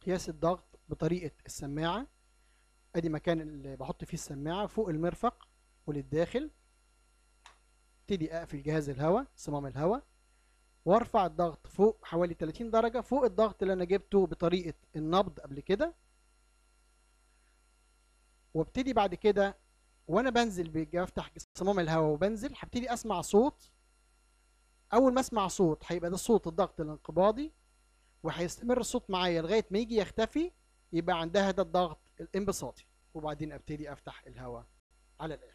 قياس الضغط بطريقه السماعه ادي مكان اللي بحط فيه السماعه فوق المرفق وللداخل ابتدي اقفل جهاز الهواء صمام الهواء وارفع الضغط فوق حوالي 30 درجه فوق الضغط اللي انا جبته بطريقه النبض قبل كده وابتدي بعد كده وانا بنزل بفتح صمام الهواء وبنزل هبتدي اسمع صوت اول ما اسمع صوت هيبقى ده صوت الضغط الانقباضي وهيستمر الصوت معايا لغايه ما يجي يختفي يبقى عندها ده الضغط الانبساطي وبعدين ابتدي افتح الهواء على الاخر